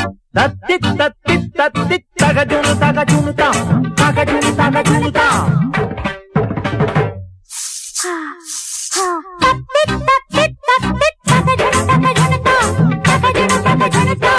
தத்தி தத்தி தத்தி தகஜுனு தகஜுனு தான் தகஜுனு தகஜுனு தான் தத்தி தத்தி தத்தி தகஜன தகஜனதா தகஜன தகஜனதா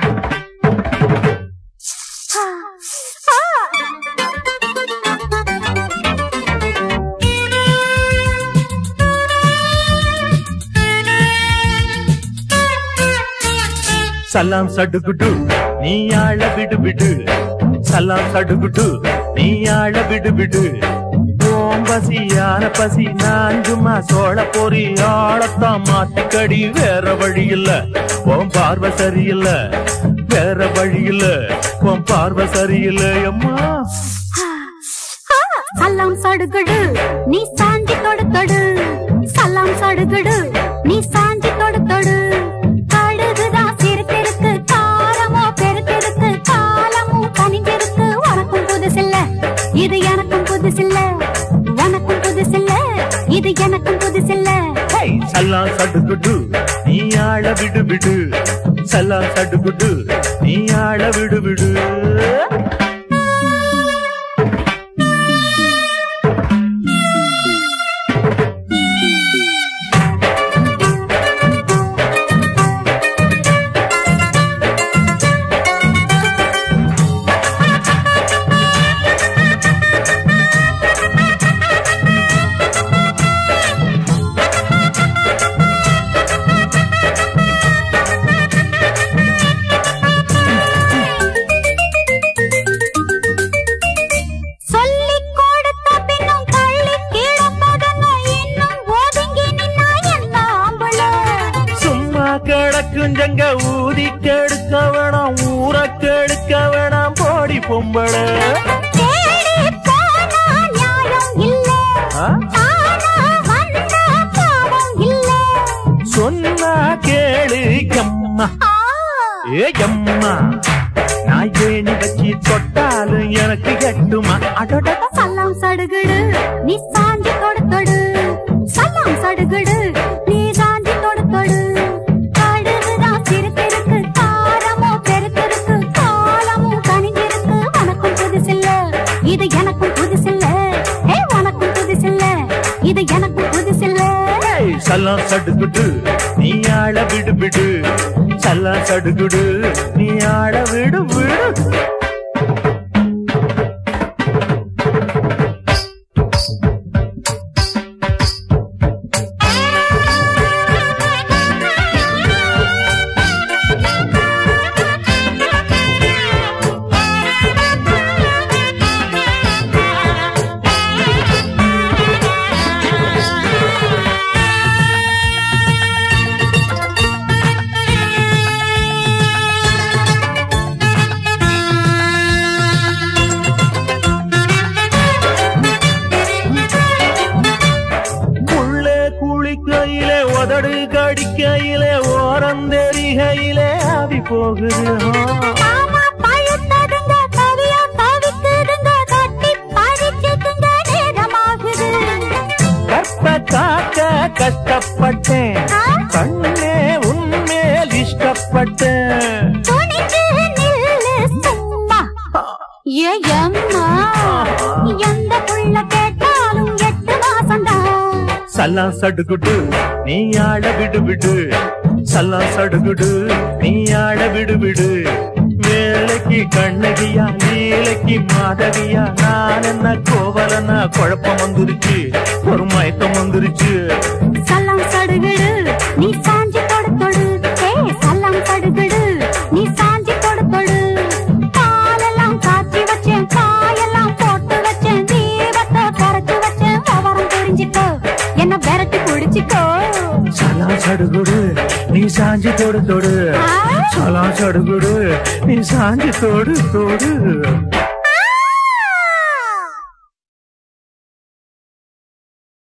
சலாம் சடுகுடு நீ ஆள விடு விடு சலாம் சடுகுடு நீ ஆள விடு விடு ஓம் பசி யார பசி நான் சும்மா சோழ பொறி ஆளத்தான் மாத்திக்கடி வேற வழி இல்ல ஓம் பார்வை சரியில்ல வேற வழி இல்ல உன் பார்வை சரியில்லை அம்மா சல்லாம் சடுகுடு நீ சாஞ்சி தொடு தொடு சல்லாம் சடுகுடு நீ சாஞ்சி தொடு தொடு கடுகுதான் சிறுத்திருக்கு காரமோ பெருத்திருக்கு காலமும் கனிஞ்சிருக்கு உனக்கும் புதுசில்ல இது எனக்கும் புதுசில்ல உனக்கும் புதுசில்ல இது எனக்கும் புதுசில்ல ஹேய், சலாம் சடுகுடு நீ ஆள விடு விடு சலாம் சடுகுடு நீ ஆள விடு விடு சொல்லிக் கொடுத்த பின்னும் தள்ளி கிடப்பதங்க இன்னும் ஒதுங்கி நின்னா என்ன ஆம்பள சும்மா கிடக்கும் ஜங்க ஊதி கெடுக்க வேணாம் ஊற கெடுக்க வேணாம் போடி பொம்பள தேடி போனா நியாயம் இல்ல ஆ? தானா வந்தா பாவம் இல்ல சொன்னா கேளு எம்மா ஆ, ஏ எம்மா நான் ஏணி வச்சு தொட்டாலும் எனக்கு எட்டுமா அடட சல்லாம் சடுகுடு நீ சாஞ்சி தொடு தொடு சல்லாம் சடுகுடு நீ சாஞ்சி தொடு தொடு கடுகுதான் சிறுத்திருக்கு காரமோ பெருத்திருக்கு காலமும் கனிஞ்சிருக்கு உனக்கும் புதுசில்ல இது எனக்கும் புதுசில்ல ஏ உனக்கும் புதுசில்ல இது எனக்கும் புதுசில்ல ஏய், சல்லாம் சடுகுடு நீ ஆள விடு விடு சல்லாம் சடுகுடு நீ ஆள விடு விடு உள்ளே குளிக்கையிலே உதடு கடிக்கையிலே ஓரந்தெரிகையிலே ஆவி போகுது ஆ. ஆமா பழுத்ததுங்க கவியா தவிக்குதுங்க கட்டி பறிச்சதுங்க நேரமாகுது கற்ப காக்க கஷ்டப்பட்டேன் கண்ணே உன்மேல் இஷ்டப்பட்டேன் துணிக்கு நில்லு சும்மா ஏ அம்மா எந்த புள்ள கேட்டாலும் எட்டு மாசம்தான் சல்லாம் சடுகுடு நீ ஆட விடு விடு சல்லாம் சடுகுடு நீ ஆட விடு விடு வேலைக்கு கண்ணகியா நீலைக்கு மாதவியா நான் என்ன கோவலனா குழப்பம் வந்துருச்சு ஒரு மயக்கம் வந்துருச்சு சல்லாம் சடுகுடு நீ சாஞ்சி தொடு தொடு ஏ சல்லாம் சடுகுடு நீ சாஞ்சி தொடு தொடு பாலெல்லாம் காய்ச்சி வச்சேன் காயெல்லாம் போட்டு வச்சேன் தீபத்தை கரைச்சு வச்சேன் விவரம் தெரிஞ்சுக்கோ என்ன விரட்டி குடிச்சுக்கோ சலாம் சடுகுடு நீ சாஞ்சி தொடு தொடு ஆ? சலாம் சடுகுடு நீ சாஞ்சி தொடு தொடு